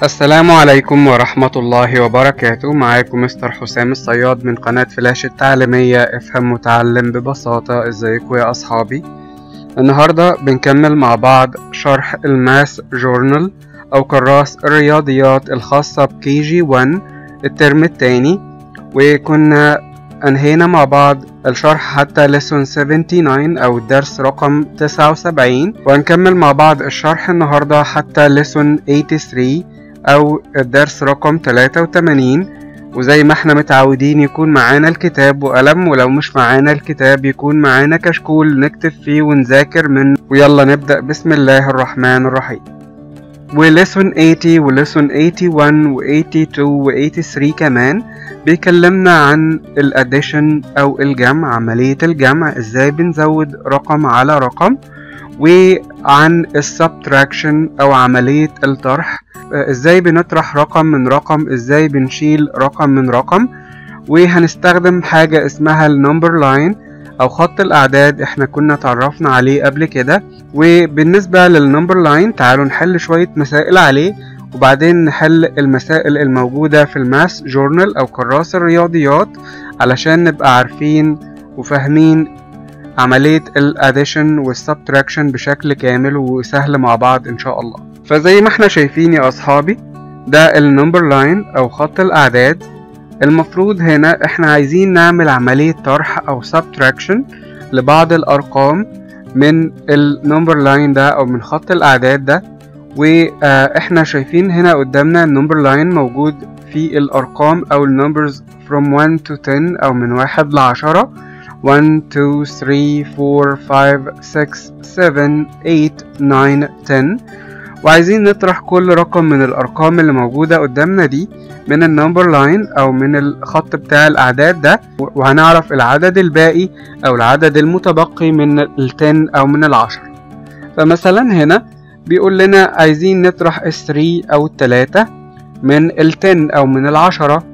السلام عليكم ورحمة الله وبركاته معاكم مستر حسام الصياد من قناة فلاش التعليمية افهم متعلم ببساطة ازيكم يا اصحابي النهاردة بنكمل مع بعض شرح الماس جورنال او كراس الرياضيات الخاصة بكي جي 1 الترم التاني وكنا انهينا مع بعض الشرح حتى لسون 79 او الدرس رقم 79 وهنكمل مع بعض الشرح النهاردة حتى لسون 83 او الدرس رقم 83 وزي ما احنا متعودين يكون معانا الكتاب وقلم ولو مش معانا الكتاب يكون معانا كشكول نكتب فيه ونذاكر منه ويلا نبدأ بسم الله الرحمن الرحيم ولسون 80 ولسون 81 و 82 و 83 كمان بيكلمنا عن الاديشن او الجمع عملية الجمع ازاي بنزود رقم على رقم وعن السبتراكشن او عملية الطرح ازاي بنطرح رقم من رقم ازاي بنشيل رقم من رقم وهنستخدم حاجة اسمها النمبر لاين او خط الاعداد احنا كنا تعرفنا عليه قبل كده وبالنسبة للنمبر لاين تعالوا نحل شوية مسائل عليه وبعدين نحل المسائل الموجودة في الماس جورنال او كراس الرياضيات علشان نبقى عارفين وفاهمين عملية الاديشن والسبتراكشن بشكل كامل وسهل مع بعض ان شاء الله فزي ما احنا شايفين يا اصحابي ده النمبر لاين او خط الاعداد المفروض هنا احنا عايزين نعمل عملية طرح او سبتراكشن لبعض الارقام من النمبر لاين ده او من خط الاعداد ده واحنا شايفين هنا قدامنا النمبر لاين موجود في الارقام او النمبرز from 1 to 10 او من واحد لعشرة 1 2 3 4 5 6 7 8 9 10 وعايزين نطرح كل رقم من الارقام اللي موجودة قدامنا دي من النمبر لاين او من الخط بتاع الاعداد ده وهنعرف العدد الباقي او العدد المتبقي من التن او من العشر فمثلا هنا بيقول لنا عايزين نطرح الثري او التلاتة من التن او من العشرة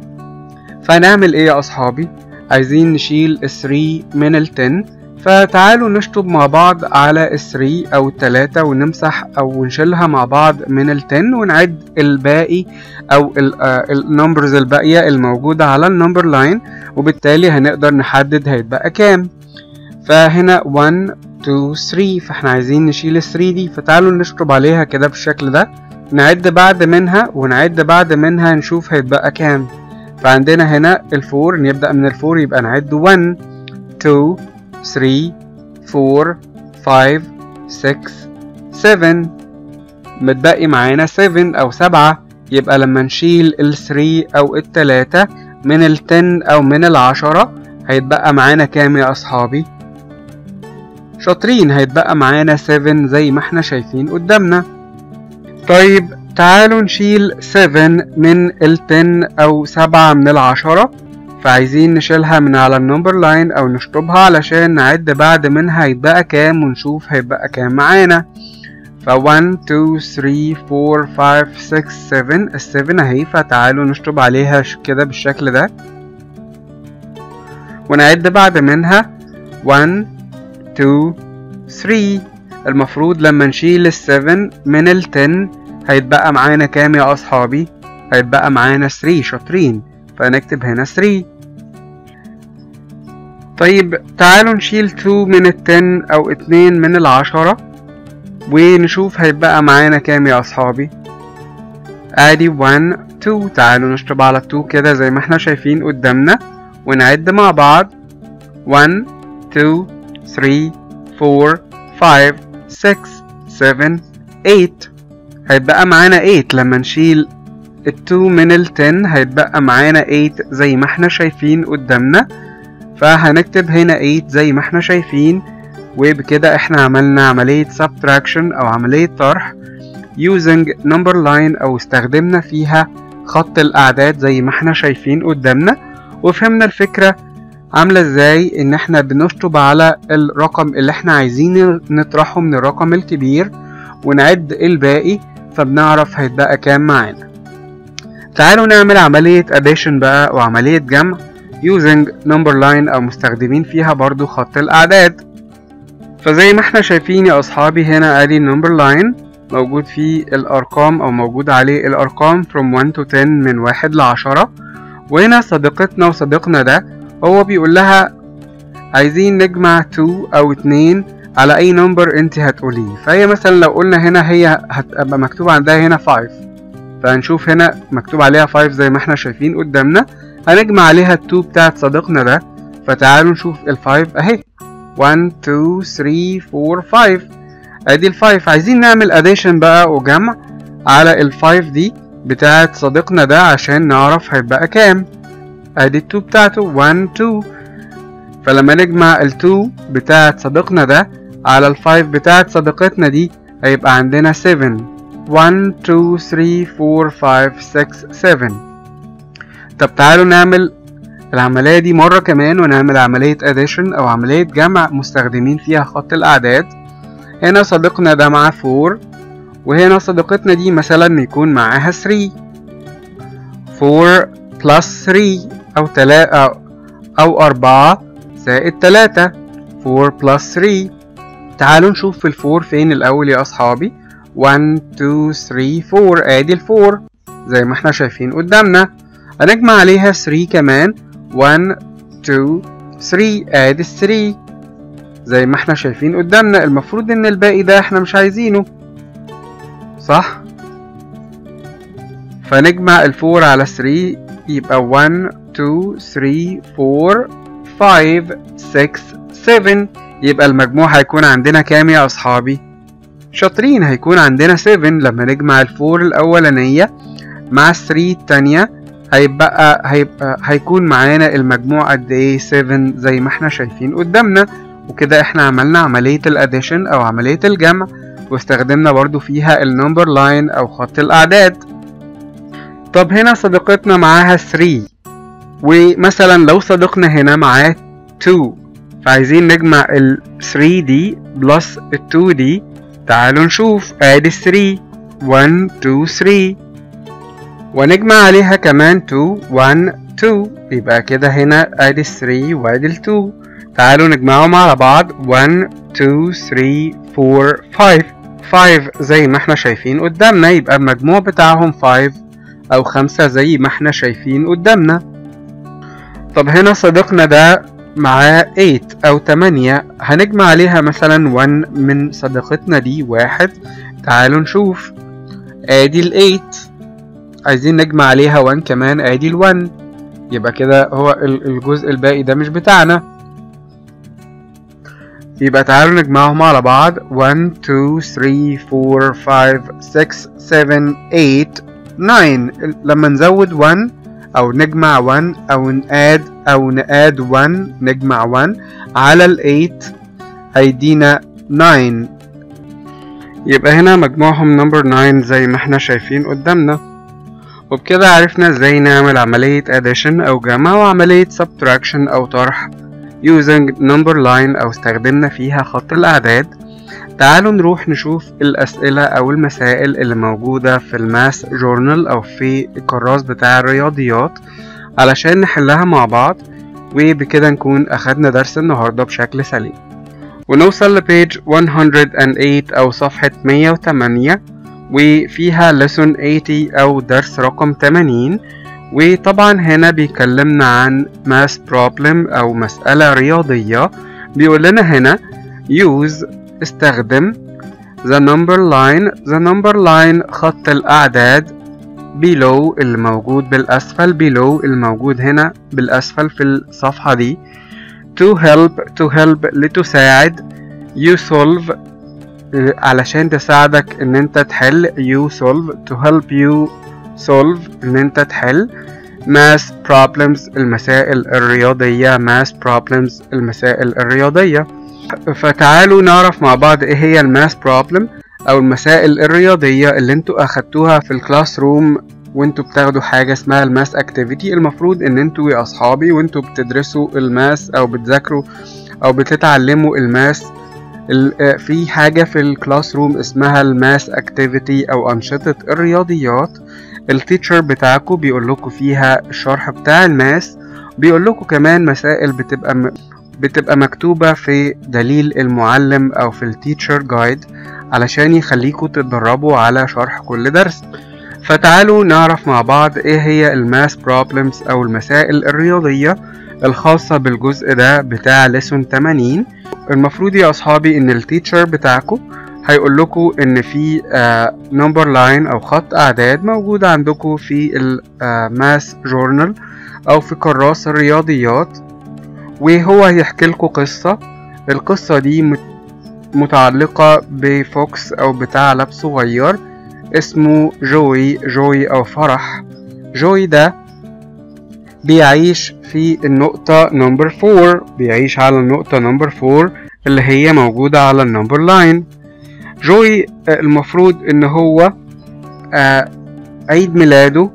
فنعمل ايه يا اصحابي عايزين نشيل الثري من التن فتعالوا نشطب مع بعض على الثري او التلاتة ونمسح او نشيلها مع بعض من التن ونعد الباقي او النمبرز الباقية الموجودة على النمبر لاين وبالتالي هنقدر نحدد هيتبقى كام فهنا 1 2 3 فاحنا عايزين نشيل ال 3 دي فتعالوا نشطب عليها كده بالشكل ده نعد بعد منها ونعد بعد منها نشوف هيتبقى كام فعندنا هنا الفور نبدأ من الفور يبقى نعد 1 2 3 4 5 6 7 متبقي معانا 7 أو 7 يبقى لما نشيل ال 3 أو التلاتة من ال 10 أو من العشرة هيتبقى معانا كام يا أصحابي؟ شاطرين هيتبقى معانا 7 زي ما احنا شايفين قدامنا طيب تعالوا نشيل 7 من ال 10 أو 7 من العشرة فعايزين نشيلها من على النمبر لاين او نشطبها علشان نعد بعد منها هيتبقى كام ونشوف هيتبقى كام معانا ف 1 2 3 4 5 6 7 ال 7 اهي فتعالوا نشطب عليها كده بالشكل ده ونعد بعد منها 1 2 3 المفروض لما نشيل ال 7 من ال 10 هيتبقى معانا كام يا اصحابي هيتبقى معانا 3 شاطرين فنكتب هنا 3 طيب تعالوا نشيل 2 من ال 10 أو 2 من العشرة ونشوف هيبقى معانا كام يا أصحابي ادي 1 2 تعالوا نشطب على 2 كده زي ما احنا شايفين قدامنا ونعد مع بعض 1 2 3 4 5 6 7 8 هيبقى معانا 8 لما نشيل ال2 من ال 10 هيتبقى معانا 8 زي ما احنا شايفين قدامنا فهنكتب هنا 8 زي ما احنا شايفين وبكده احنا عملنا عملية subtraction او عملية طرح using number line او استخدمنا فيها خط الاعداد زي ما احنا شايفين قدامنا وفهمنا الفكرة عاملة ازاي ان احنا بنشطب على الرقم اللي احنا عايزين نطرحه من الرقم الكبير ونعد الباقي فبنعرف هيتبقى كام معانا تعالوا نعمل عملية addition بقى وعملية جمع using number line أو مستخدمين فيها برضو خط الأعداد فزي ما احنا شايفين يا أصحابي هنا ادي number line موجود فيه الأرقام أو موجود عليه الأرقام from 1 to 10 من واحد لعشرة وهنا صديقتنا وصديقنا ده هو بيقول لها عايزين نجمع 2 أو 2 على أي نمبر أنت هتقوليه فهي مثلا لو قلنا هنا هي هتبقى مكتوب عندها هنا 5 فهنشوف هنا مكتوب عليها 5 زي ما احنا شايفين قدامنا هنجمع عليها ال 2 بتاعت صديقنا ده فتعالوا نشوف ال 5 اهي 1 2 3 4 5 ادي ال 5 عايزين نعمل اديشن بقى وجمع على ال 5 دي بتاعت صديقنا ده عشان نعرف هيبقى كام ادي ال 2 بتاعته 1 2 فلما نجمع ال 2 بتاعت صديقنا ده على ال 5 بتاعت صديقتنا دي هيبقى عندنا 7 1 2 3 4 5 6 7 طب تعالوا نعمل العملية دي مرة كمان ونعمل عملية addition أو عملية جمع مستخدمين فيها خط الأعداد هنا صديقنا ده معاه 4 وهنا صديقتنا دي مثلا يكون معاها 3 4 plus 3 أو تلا أو, أو 4 زائد 3 4 plus 3 تعالوا نشوف في الفور فين الأول يا أصحابي 1 2 3 4 ادي الفور زي ما احنا شايفين قدامنا هنجمع عليها 3 كمان 1 2 3 ادي 3 زي ما احنا شايفين قدامنا المفروض ان الباقي ده احنا مش عايزينه صح فنجمع الفور على 3 يبقى 1 2 3 4 5 6 7 يبقى المجموع هيكون عندنا كام يا اصحابي شاطرين هيكون عندنا 7 لما نجمع الفور الأولانية مع 3 التانية هيبقى هيبقى هيكون معانا المجموع قد ايه 7 زي ما احنا شايفين قدامنا وكده احنا عملنا عملية الاديشن او عملية الجمع واستخدمنا برضو فيها النمبر لاين او خط الاعداد طب هنا صديقتنا معاها 3 ومثلا لو صديقنا هنا معاه 2 فعايزين نجمع ال 3 دي بلس ال 2 دي تعالوا نشوف ادي 3 1 2 3 ونجمع عليها كمان 2 1 2 يبقى كده هنا ادي 3 وادي 2 تعالوا نجمعهم على بعض 1 2 3 4 5 5 زي ما احنا شايفين قدامنا يبقى المجموع بتاعهم 5 او 5 زي ما احنا شايفين قدامنا طب هنا صديقنا ده معاه 8 أو 8 هنجمع عليها مثلا 1 من صديقتنا دي واحد تعالوا نشوف ادي ال 8 عايزين نجمع عليها 1 كمان ادي ال 1 يبقى كده هو الجزء الباقي ده مش بتاعنا يبقى تعالوا نجمعهم على بعض 1 2 3 4 5 6 7 8 9 لما نزود 1 او نجمع 1 او ناد او ناد 1 نجمع 1 على ال 8 هيدينا 9 يبقى هنا مجموعهم نمبر 9 زي ما احنا شايفين قدامنا وبكده عرفنا ازاي نعمل عملية addition او جمع وعملية subtraction او طرح using number line او استخدمنا فيها خط الاعداد تعالوا نروح نشوف الأسئلة أو المسائل اللي موجودة في الماس جورنال أو في الكراس بتاع الرياضيات علشان نحلها مع بعض وبكده نكون أخدنا درس النهاردة بشكل سليم ونوصل لبيج 108 أو صفحة 108 وفيها lesson 80 أو درس رقم 80 وطبعا هنا بيكلمنا عن math problem أو مسألة رياضية بيقول لنا هنا use استخدم the number line the number line خط الأعداد below اللي موجود بالأسفل below الموجود هنا بالأسفل في الصفحة دي to help to help لتساعد you solve علشان تساعدك ان انت تحل you solve to help you solve ان انت تحل math problems المسائل الرياضية math problems المسائل الرياضية فتعالوا نعرف مع بعض ايه هي الماث بروبلم او المسائل الرياضية اللي انتوا اخدتوها في الكلاس روم وانتوا بتاخدوا حاجة اسمها الماث اكتيفيتي المفروض ان انتوا يا اصحابي وانتوا بتدرسوا الماث او بتذاكروا او بتتعلموا الماث في حاجة في الكلاس روم اسمها الماث اكتيفيتي او انشطة الرياضيات التيتشر بتاعكم بيقول لكم فيها الشرح بتاع الماث بيقول لكم كمان مسائل بتبقى م... بتبقى مكتوبة في دليل المعلم أو في التيتشر جايد علشان يخليكوا تتدربوا على شرح كل درس فتعالوا نعرف مع بعض ايه هي الماس بروبلمز او المسائل الرياضية الخاصة بالجزء ده بتاع ليسون 80 المفروض يا اصحابي ان التيتشر بتاعكم هيقول لكم ان في نمبر uh, لاين او خط اعداد موجود عندكم في الماس جورنال او في كراس الرياضيات وهو هيحكي لكم قصة القصة دي متعلقة بفوكس او بثعلب صغير اسمه جوي جوي او فرح جوي ده بيعيش في النقطة نمبر فور بيعيش على النقطة نمبر فور اللي هي موجودة على النمبر لاين جوي المفروض ان هو آه عيد ميلاده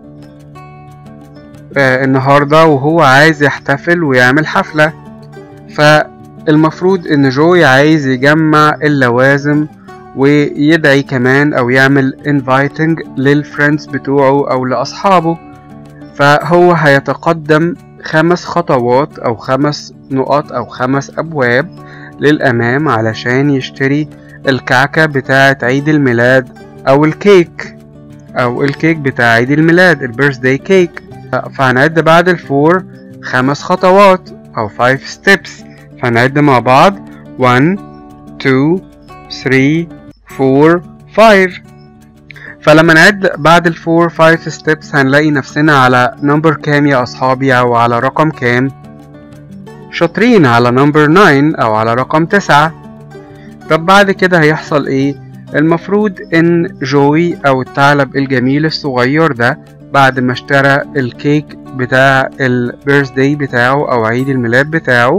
آه النهاردة وهو عايز يحتفل ويعمل حفلة فالمفروض ان جوي عايز يجمع اللوازم ويدعي كمان او يعمل inviting للفريندز بتوعه او لاصحابه فهو هيتقدم خمس خطوات او خمس نقط او خمس ابواب للامام علشان يشتري الكعكة بتاعة عيد الميلاد او الكيك او الكيك بتاع عيد الميلاد البيرثداي كيك فهنعد بعد الفور خمس خطوات او 5 steps فهنعد مع بعض 1 2 3 4 5 فلما نعد بعد الفور 5 steps هنلاقي نفسنا على نمبر كام يا أصحابي أو على رقم كام شاطرين على نمبر 9 أو على رقم 9 طب بعد كده هيحصل إيه المفروض إن جوي أو الثعلب الجميل الصغير ده بعد ما اشترى الكيك بتاع البيرثداي بتاعه أو عيد الميلاد بتاعه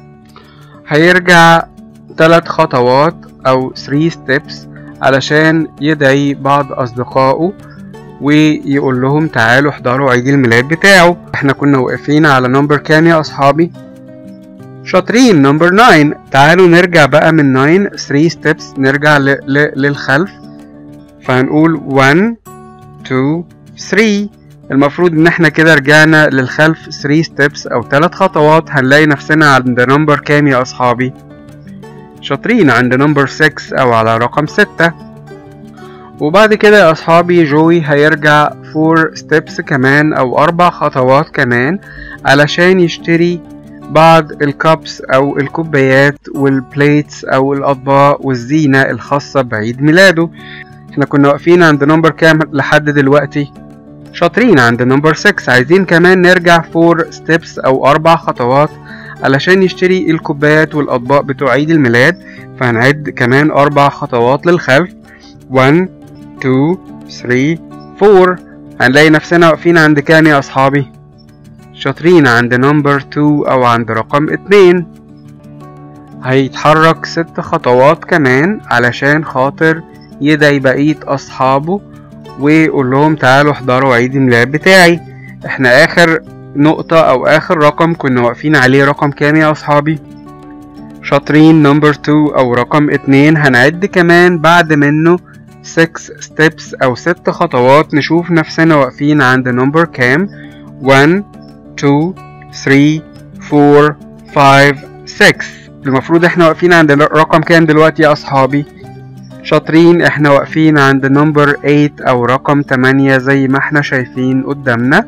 هيرجع ثلاث خطوات أو 3 steps علشان يدعي بعض أصدقائه ويقول لهم تعالوا احضروا عيد الميلاد بتاعه احنا كنا واقفين على نمبر كام يا أصحابي شاطرين نمبر 9 تعالوا نرجع بقى من 9 3 steps نرجع ل ل للخلف فهنقول 1 2 3 المفروض ان احنا كده رجعنا للخلف 3 steps او 3 خطوات هنلاقي نفسنا عند نمبر كام يا أصحابي شاطرين عند نمبر 6 او على رقم 6 وبعد كده يا اصحابي جوي هيرجع 4 ستيبس كمان او اربع خطوات كمان علشان يشتري بعض الكابس او الكوبايات والبليتس او الاطباق والزينة الخاصة بعيد ميلاده احنا كنا واقفين عند نمبر كام لحد دلوقتي شاطرين عند نمبر 6 عايزين كمان نرجع 4 ستيبس او اربع خطوات علشان يشتري الكوبايات والأطباق بتوع عيد الميلاد فهنعد كمان أربع خطوات للخلف 1 2 3 4 هنلاقي نفسنا واقفين عند كام يا أصحابي؟ شاطرين عند نمبر 2 أو عند رقم 2 هيتحرك ست خطوات كمان علشان خاطر يدعي بقية أصحابه ويقول لهم تعالوا احضروا عيد الميلاد بتاعي احنا آخر نقطة أو آخر رقم كنا واقفين عليه رقم كام يا أصحابي؟ شاطرين نمبر 2 أو رقم 2 هنعد كمان بعد منه 6 steps أو 6 خطوات نشوف نفسنا واقفين عند نمبر كام 1 2 3 4 5 6 المفروض احنا واقفين عند رقم كام دلوقتي يا أصحابي؟ شاطرين احنا واقفين عند نمبر 8 أو رقم 8 زي ما احنا شايفين قدامنا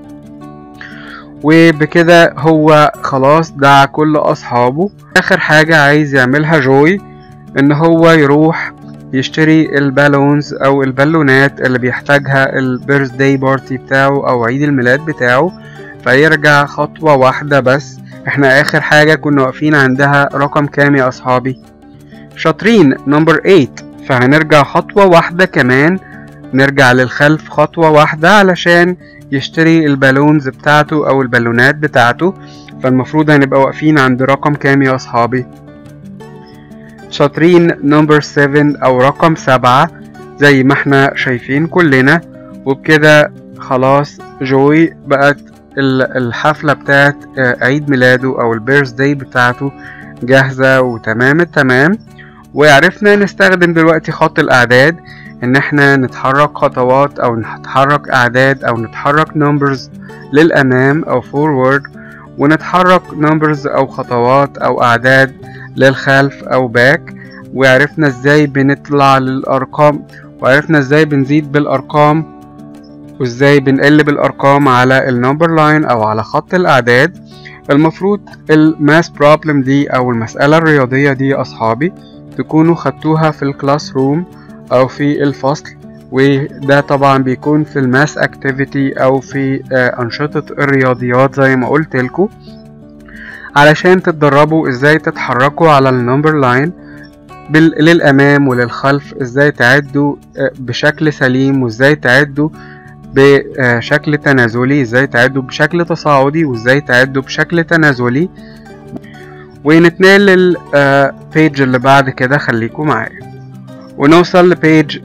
وبكده هو خلاص دعا كل أصحابه آخر حاجة عايز يعملها جوي إن هو يروح يشتري البالونز أو البالونات اللي بيحتاجها البيرث داي بارتي بتاعه أو عيد الميلاد بتاعه فيرجع خطوة واحدة بس احنا آخر حاجة كنا واقفين عندها رقم كام يا أصحابي شاطرين نمبر 8 فهنرجع خطوة واحدة كمان نرجع للخلف خطوة واحدة علشان يشتري البالونز بتاعته او البالونات بتاعته فالمفروض هنبقى واقفين عند رقم كام يا اصحابي شاطرين نمبر 7 او رقم 7 زي ما احنا شايفين كلنا وبكده خلاص جوي بقت الحفلة بتاعت عيد ميلاده او البيرث داي بتاعته جاهزة وتمام التمام وعرفنا نستخدم دلوقتي خط الاعداد ان احنا نتحرك خطوات او نتحرك اعداد او نتحرك نمبرز للامام او فورورد ونتحرك نمبرز او خطوات او اعداد للخلف او باك وعرفنا ازاي بنطلع للأرقام وعرفنا ازاي بنزيد بالأرقام وازاي بنقلب الأرقام على النمبر لاين أو على خط الأعداد المفروض الماس بروبلم دي أو المسألة الرياضية دي يا أصحابي تكونوا خدتوها في الكلاس روم أو في الفصل وده طبعا بيكون في الماس اكتيفيتي او في انشطة الرياضيات زي ما قلت لكم علشان تتدربوا ازاي تتحركوا على النمبر لاين للامام وللخلف ازاي تعدوا بشكل سليم وازاي تعدوا بشكل تنازلي ازاي تعدوا بشكل تصاعدي وازاي تعدوا بشكل تنازلي ونتنقل للبيج اللي بعد كده خليكم معايا ونوصل لبيج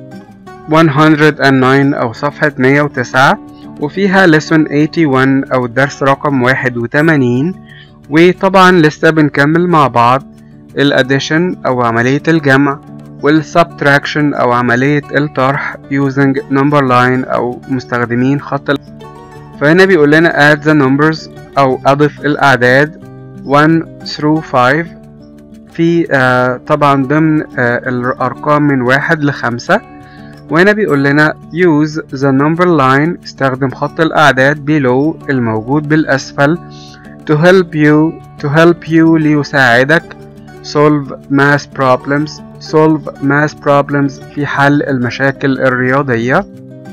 109 أو صفحة 109 وفيها lesson 81 أو الدرس رقم 81 وطبعا لسه بنكمل مع بعض الاديشن أو عملية الجمع والسبتراكشن أو عملية الطرح using number line أو مستخدمين خط فهنا بيقول لنا add the numbers أو أضف الأعداد 1 through 5 في آه طبعا ضمن آه الأرقام من واحد لخمسة وهنا بيقول لنا use the number line استخدم خط الأعداد below الموجود بالأسفل to help you to help you ليساعدك solve math problems solve math problems في حل المشاكل الرياضية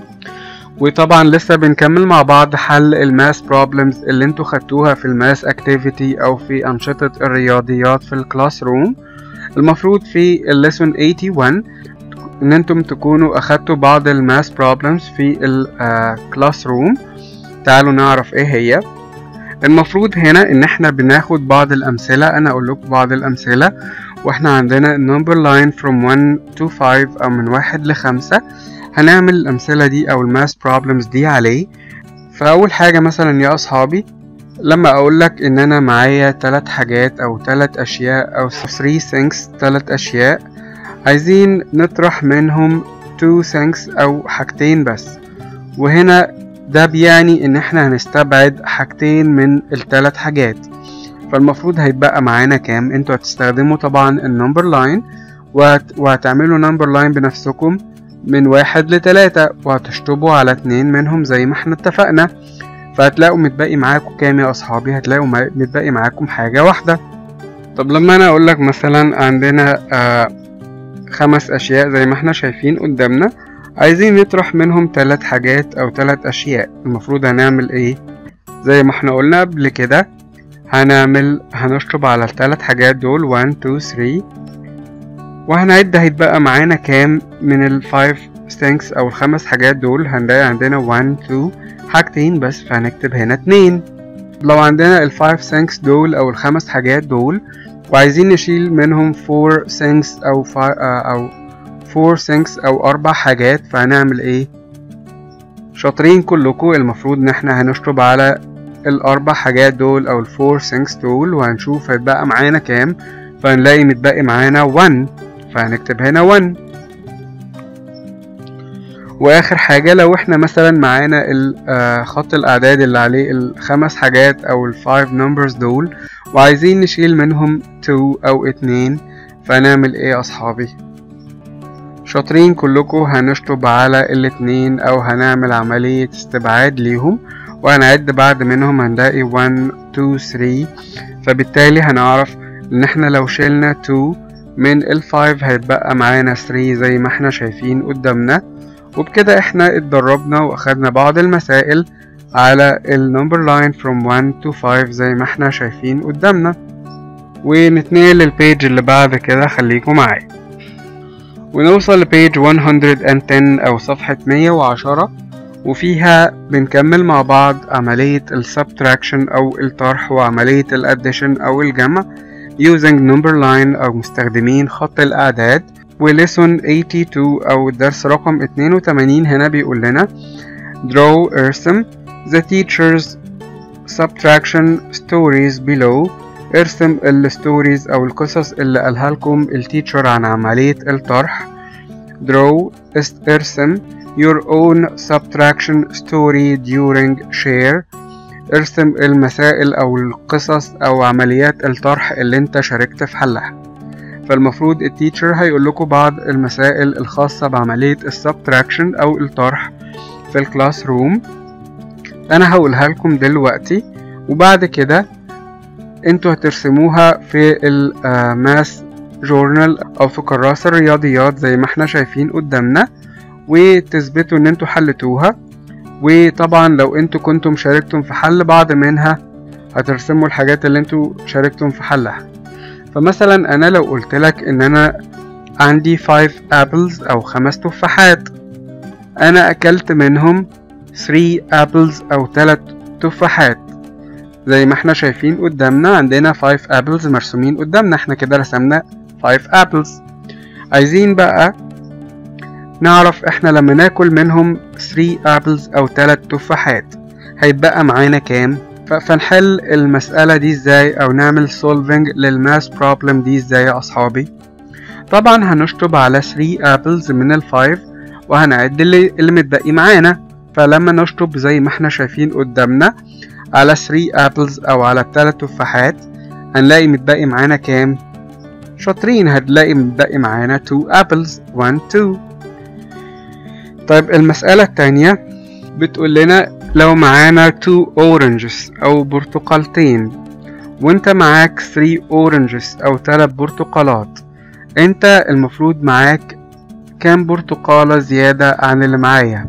وطبعا لسه بنكمل مع بعض حل الماس بروبلمز اللي انتوا خدتوها في الماس اكتيفيتي او في انشطة الرياضيات في الكلاس روم المفروض في الليسون 81 ان انتم تكونوا اخدتوا بعض الماس بروبلمز في الكلاس روم تعالوا نعرف ايه هي المفروض هنا ان احنا بناخد بعض الامثله انا اقول لكم بعض الامثله واحنا عندنا number line from 1 to 5 او من واحد لخمسة هنعمل الامثله دي او الماس بروبلمز دي عليه فاول حاجه مثلا يا اصحابي لما اقول لك ان انا معايا تلات حاجات او تلات اشياء او 3 things تلات اشياء عايزين نطرح منهم two things او حاجتين بس وهنا ده بيعني ان احنا هنستبعد حاجتين من التلات حاجات فالمفروض هيتبقى معانا كام انتوا هتستخدموا طبعا النمبر لاين وهتعملوا نمبر لاين بنفسكم من واحد لتلاتة وهتشطبوا على اتنين منهم زي ما احنا اتفقنا فهتلاقوا متبقي معاكم كام يا اصحابي هتلاقوا متبقي معاكم حاجة واحدة طب لما انا اقولك مثلا عندنا آه خمس اشياء زي ما احنا شايفين قدامنا عايزين نطرح منهم تلات حاجات او تلات اشياء المفروض هنعمل ايه زي ما احنا قلنا قبل كده هنعمل هنشطب على التلات حاجات دول 1 2 3 وهنعد هيتبقى معانا كام من الفايف things او الخمس حاجات دول هنلاقي عندنا 1 2 حاجتين بس فهنكتب هنا اتنين لو عندنا الفايف things دول او الخمس حاجات دول وعايزين نشيل منهم 4 things او او 4 things او اربع حاجات فهنعمل ايه شاطرين كلكم المفروض ان احنا هنشطب على الاربع حاجات دول او الفور things دول وهنشوف هيتبقى معانا كام فهنلاقي متبقي معانا 1 فهنكتب هنا 1 واخر حاجة لو احنا مثلا معانا خط الاعداد اللي عليه الخمس حاجات او الفايف numbers دول وعايزين نشيل منهم 2 او 2 فنعمل ايه يا اصحابي شاطرين كلكم هنشطب على الاتنين او هنعمل عملية استبعاد ليهم وهنعد بعد منهم هنلاقي 1 2 3 فبالتالي هنعرف ان احنا لو شلنا 2 من ال 5 هيتبقى معانا 3 زي ما احنا شايفين قدامنا وبكده احنا اتدربنا واخدنا بعض المسائل على النمبر لاين from 1 to 5 زي ما احنا شايفين قدامنا ونتنقل للبيج اللي بعد كده خليكم معايا ونوصل لبيج 110 او صفحة 110 وفيها بنكمل مع بعض عملية السبتراكشن أو الطرح وعملية الاديشن أو الجمع using number line أو مستخدمين خط الأعداد وليسون 82 أو الدرس رقم 82 هنا بيقول لنا draw ارسم the teacher's subtraction stories below ارسم الستوريز أو القصص اللي قالها لكم التيتشر عن عملية الطرح draw ارسم your own subtraction story during share ارسم المسائل او القصص او عمليات الطرح اللي انت شاركت في حلها فالمفروض التيتشر هيقول لكم بعض المسائل الخاصة بعملية السبتراكشن أو الطرح في الكلاس روم أنا هقولها لكم دلوقتي وبعد كده انتوا هترسموها في الماس جورنال أو في كراسة الرياضيات زي ما احنا شايفين قدامنا وتثبتوا ان انتوا حلتوها وطبعا لو انتوا كنتم شاركتم في حل بعض منها هترسموا الحاجات اللي انتوا شاركتم في حلها فمثلا انا لو قلت لك ان انا عندي 5 apples او خمس تفاحات انا اكلت منهم 3 apples او 3 تفاحات زي ما احنا شايفين قدامنا عندنا 5 apples مرسومين قدامنا احنا كده رسمنا 5 apples عايزين بقى نعرف احنا لما ناكل منهم 3 apples او 3 تفاحات هيتبقى معانا كام فنحل المسألة دي ازاي او نعمل solving للماس problem دي ازاي يا اصحابي طبعا هنشطب على 3 apples من الفايف وهنعد اللي, اللي متبقي معانا فلما نشطب زي ما احنا شايفين قدامنا على 3 apples او على 3 تفاحات هنلاقي متبقي معانا كام شاطرين هتلاقي متبقي معانا 2 apples 1 2 طيب المسألة التانية بتقول لنا لو معانا 2 oranges أو برتقالتين وانت معاك 3 oranges أو 3 برتقالات انت المفروض معاك كام برتقالة زيادة عن اللي معايا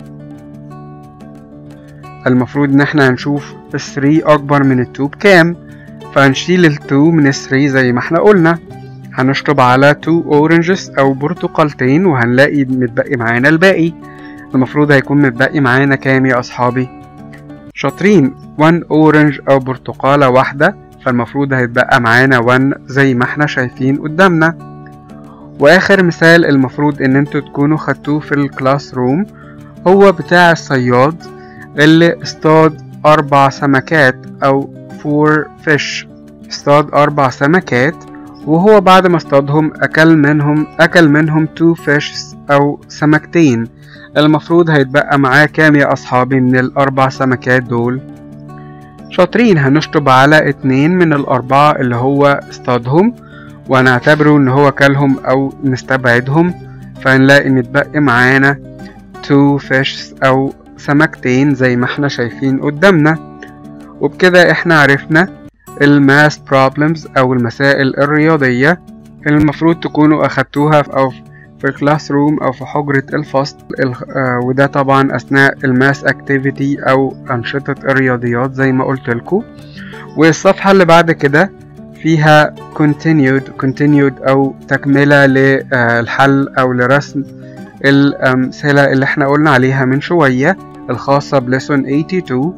المفروض ان احنا هنشوف ال 3 اكبر من ال 2 بكام فهنشيل ال 2 من ال 3 زي ما احنا قلنا هنشطب على 2 oranges او برتقالتين وهنلاقي متبقي معانا الباقي المفروض هيكون متبقي معانا كام يا اصحابي شاطرين 1 اورنج او برتقالة واحدة فالمفروض هيتبقى معانا 1 زي ما احنا شايفين قدامنا واخر مثال المفروض ان انتوا تكونوا خدتوه في الكلاس روم هو بتاع الصياد اللي اصطاد اربع سمكات او فور فيش اصطاد اربع سمكات وهو بعد ما اصطادهم اكل منهم اكل منهم تو فيش او سمكتين المفروض هيتبقى معاه كام يا أصحابي من الأربع سمكات دول شاطرين هنشطب على اتنين من الأربعة اللي هو اصطادهم وهنعتبره إن هو كلهم أو نستبعدهم فهنلاقي متبقي معانا two fish أو سمكتين زي ما احنا شايفين قدامنا وبكده احنا عرفنا الماس بروبلمز أو المسائل الرياضية المفروض تكونوا أخدتوها أو في الكلاس روم أو في حجرة الفصل وده طبعا أثناء الماس اكتيفيتي أو أنشطة الرياضيات زي ما قلت لكم والصفحة اللي بعد كده فيها continued continued أو تكملة للحل أو لرسم الأمثلة اللي احنا قلنا عليها من شوية الخاصة بليسون 82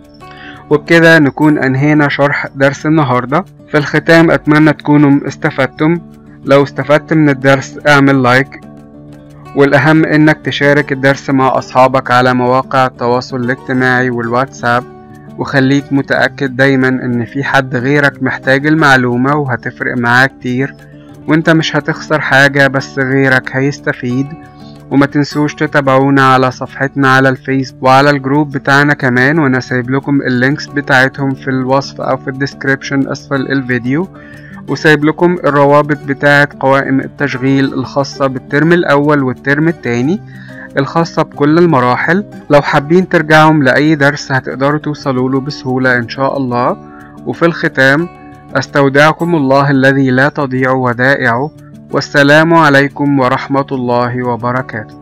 وبكده نكون أنهينا شرح درس النهاردة في الختام أتمنى تكونوا استفدتم لو استفدت من الدرس اعمل لايك والأهم إنك تشارك الدرس مع أصحابك على مواقع التواصل الاجتماعي والواتساب وخليك متأكد دايما إن في حد غيرك محتاج المعلومة وهتفرق معاه كتير وانت مش هتخسر حاجة بس غيرك هيستفيد وما تنسوش تتابعونا على صفحتنا على الفيسبوك وعلى الجروب بتاعنا كمان وانا سايب لكم اللينكس بتاعتهم في الوصف او في الديسكريبشن اسفل الفيديو وسايب لكم الروابط بتاعة قوائم التشغيل الخاصة بالترم الأول والترم التاني الخاصة بكل المراحل لو حابين ترجعوا لأي درس هتقدروا توصلوا له بسهولة إن شاء الله وفي الختام أستودعكم الله الذي لا تضيع ودائعه والسلام عليكم ورحمة الله وبركاته